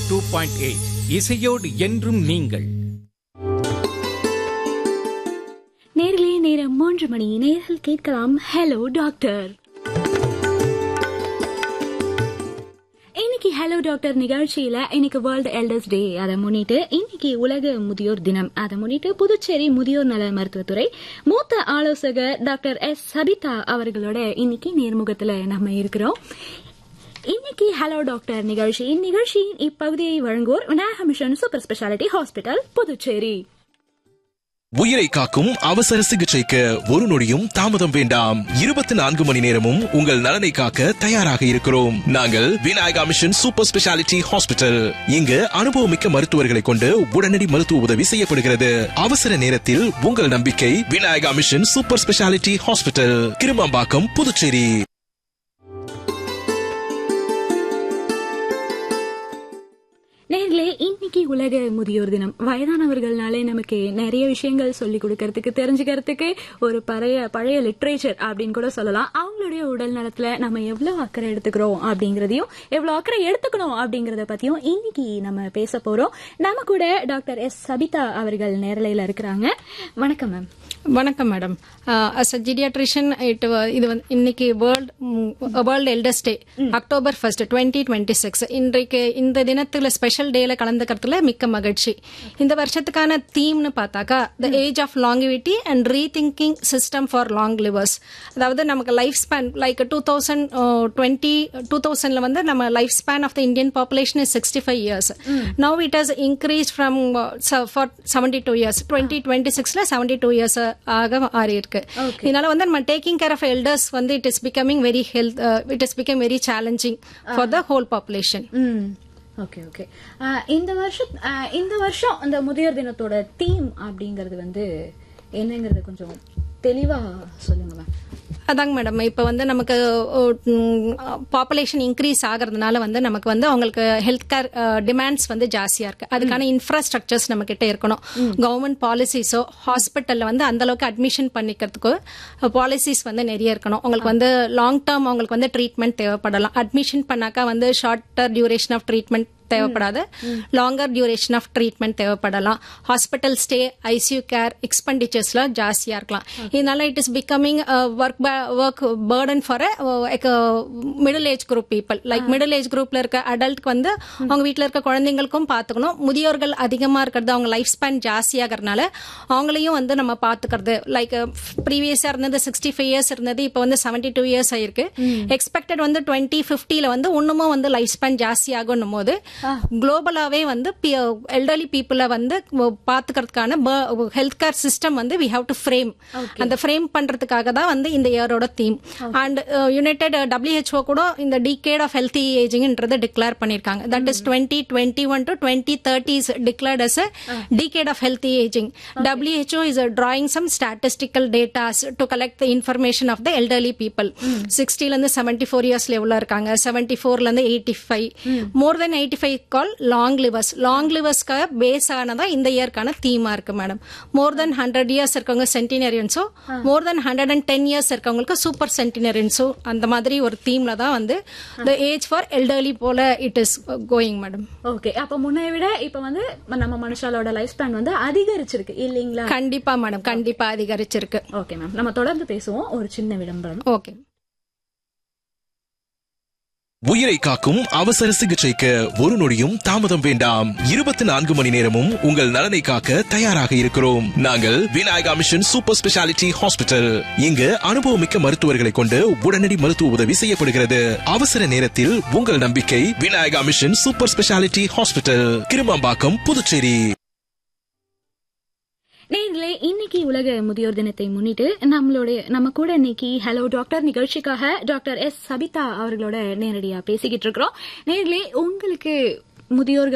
two point eight இசையோடு என்றும் நீங்கள் நேர்களே நேரம் மூன்று மணி நேர்கள் கேட்கலாம் ஹலோ டாக்டர் இன்னைக்கு ஹலோ டாக்டர் நிகழ்ச்சியில இன்னைக்கு வேர்ல்டு எல்டர்ஸ் டே அதை முன்னிட்டு இன்னைக்கு உலக முதியோர் தினம் அதை முன்னிட்டு புதுச்சேரி முதியோர் நல மருத்துவத்துறை மூத்த ஆலோசகர் டாக்டர் எஸ் சபிதா அவர்களோட இன்னைக்கு நேர்முகத்துல நம்ம இருக்கிறோம் இன்னைக்கு ஹலோ டாக்டர் நிகழ்ச்சி இந்நிகழ்ச்சியின் இப்பகுதியை வழங்குவோர் Vinayaka mission super speciality hospital Puducherry உயிரை காக்கும் அவசர சிகிச்சைக்கு ஒரு நொடியும் தாமதம் வேண்டாம் இருபத்தி நான்கு மணி நேரமும் உங்கள் நலனை காக்க தயாராக இருக்கிறோம் நாங்கள் Vinayaka mission super speciality hospital இங்கு அனுபவமிக்க மருத்துவர்களை கொண்டு உடனடி மருத்துவ உதவி செய்யப்படுகிறது அவசர நேரத்தில் உங்கள் நம்பிக்கை Vinayaka mission super speciality hospital Kirumampakkam Puducherry நேர்களே இன்னைக்கு உலக முதியோர் தினம் வயதானவர்கள்னாலே நமக்கு நிறைய விஷயங்கள் சொல்லி கொடுக்கறதுக்கு தெரிஞ்சுக்கிறதுக்கு ஒரு பழைய பழைய லிட்ரேச்சர் அப்படின்னு கூட சொல்லலாம் அவங்களுடைய உடல் நலத்துல நம்ம எவ்வளவு அக்கறை எடுத்துக்கிறோம் அப்படிங்கறதையும் எவ்வளவு அக்கறை எடுத்துக்கணும் அப்படிங்கறத பத்தியும் இன்னைக்கு நம்ம பேச போறோம் நம்ம கூட டாக்டர் எஸ் சபிதா அவர்கள் நேரலையில இருக்கிறாங்க வணக்கம் மேம் வணக்கம் madam as a geriatrician it இது வந்து இன்னைக்கு world world elders day October first twenty twenty six இன்றைக்கு இந்த தினத்துல ஸ்பெஷல் டேல கலந்துக்கிறதுல மிக்க மகிழ்ச்சி இந்த வருஷத்துக்கான தீம்னு பார்த்தாக்கா the age of longevity and rethinking system for long livers அதாவது நமக்கு life span like two thousand twenty two தௌசண்ட்ல வந்து நம்ம life span of the Indian population is sixty five years now it has increase from for seventy two years twenty twenty சிக்ஸ்ல seventy two years ஆக மாறி இருக்கு இதனால வந்து நம்ம டேக்கிங் கேர் ஆஃப் எல்டர்ஸ் வந்து it is becoming very health it is become very challenging for the whole population okay okay இந்த வருஷம் அஹ், இந்த வருஷம் இந்த முதியோர் தினத்தோட தீம் அப்படிங்கறது வந்து என்னங்கறது கொஞ்சம் தெளிவா சொல்லுங்க மேம் அதாங்க மேடம் இப்போ வந்து நமக்கு பாப்புலேஷன் இன்க்ரீஸ் ஆகிறதுனால வந்து நமக்கு வந்து அவங்களுக்கு ஹெல்த் கேர் டிமாண்ட்ஸ் வந்து ஜாஸ்தியா இருக்கு அதுக்கான இன்ஃப்ராஸ்ட்ரக்சர்ஸ் நம்ம கிட்ட இருக்கணும் கவர்மெண்ட் பாலிசிஸோ ஹாஸ்பிட்டல்ல வந்து அந்த அளவுக்கு அட்மிஷன் பண்ணிக்கிறதுக்கு பாலிசிஸ் வந்து நிறைய இருக்கணும் உங்களுக்கு வந்து லாங் டேர்ம் அவங்களுக்கு வந்து ட்ரீட்மெண்ட் தேவைப்படலாம் அட்மிஷன் பண்ணாக்கா வந்து ஷார்ட்டர் டியூரேஷன் ஆஃப் ட்ரீட்மெண்ட் தேவைப்படாது லாங்கர் டியூரேஷன் ஆஃப் ட்ரீட்மெண்ட் தேவைப்படலாம் ஹாஸ்பிட்டல் ஸ்டே ஐசியூ கேர் எக்ஸ்பெண்டிச்சர்ஸ்லாம் ஜாஸ்தியா இருக்கலாம் இதனால it is becoming work work burden for middle age group people like middle age குரூப்ல இருக்க அடல்ட்க்கு வந்து அவங்க வீட்டில் இருக்க குழந்தைங்களுக்கும் பார்த்துக்கணும் முதியோர்கள் அதிகமாக இருக்கிறது அவங்க லைஃப் ஸ்பேன் ஜாஸ்தியாகிறதுனால அவங்களையும் வந்து நம்ம பார்த்துக்கிறது லைக் ப்ரீவியஸாக இருந்தது சிக்ஸ்டி ஃபைவ் இயர்ஸ் இருந்தது இப்போ வந்து செவன்டி டூ இயர்ஸ் ஆயிருக்கு எக்ஸ்பெக்டட் வந்து டுவெண்ட்டி ஃபிஃப்டியில் வந்து இன்னமும் வந்து லைஃப் ஸ்பேன் ஜாஸ்தி ஆகும் போது குளோபலாவே வந்து எல்டர்லி பீப்புளை வந்து பாத்துக்கிறதுக்கான ஹெல்த் கேர் சிஸ்டம் வந்து வி ஹாவ் டு ஃப்ரேம் அந்த ஃப்ரேம் பண்றதுக்காக தான் வந்து இந்த இயரோட தீம் அண்ட் யுனைடெட் டபிள்யூஹெச்ஓ கூட இந்த டிகேட் ஆஃப் ஹெல்த்தி ஏஜிங்ன்றது டிக்ளேர் பண்ணிருக்காங்க that is twenty twenty one to twenty thirty is declared as decade of healthy ageing WHO is drawing some statistical data to collect the information of the elderly people சிக்ஸ்டில இருந்து seventy four இயர்ஸ்ல எவ்வளவு இருக்காங்க seventy ஃபோர்ல இருந்து eighty five more than eighty five call long livers long லிவர்ஸ்க்காக phase ஆனதா இந்த இயர்க்கான தீமா இருக்கு madam more than hundred years இருக்கவங்க சென்டினரியன்ஸோ more than hundred and ten years இருக்கவங்களுக்கு சூப்பர் சென்டினரியன்ஸோ அந்த மாதிரி ஒரு தீம்ல தான் வந்து த ஏஜ் ஃபார் எல்டர்லி போல it is going madam okay அப்ப முன்னைய விட இப்ப வந்து நம்ம மனுஷாலோட லைஃப் ஸ்பேன் வந்து அதிகரிச்சிருக்கு இல்லீங்களா கண்டிப்பா மேடம் கண்டிப்பா அதிகரிச்சிருக்கு ஓகே மேம் நம்ம தொடர்ந்து பேசுவோம் ஒரு சின்ன விளம்பரம் ஓகே உயிரை காக்கும் அவசர சிகிச்சைக்கு ஒரு நொடியும் தாமதம் வேண்டாம் இருபத்தி நான்கு மணி நேரமும் உங்கள் நலனை காக்க தயாராக இருக்கிறோம் நாங்கள் Vinayaka mission super speciality hospital இங்கு அனுபவமிக்க மருத்துவர்களை கொண்டு உடனடி மருத்துவ உதவி செய்யப்படுகிறது அவசர நேரத்தில் உங்கள் நம்பிக்கை Vinayaka mission super speciality hospital Kirumampakkam Puducherry நேர்களே இன்னைக்கு உலக முதியோர் தினத்தை முன்னிட்டு நம்மளுடைய நம்ம கூட இன்னைக்கு ஹலோ டாக்டர் நிகழ்ச்சிக்காக டாக்டர் எஸ் சபிதா அவர்களோட நேரடியா பேசிக்கிட்டு இருக்கிறோம் நேர்களே உங்களுக்கு முதியோர்கள்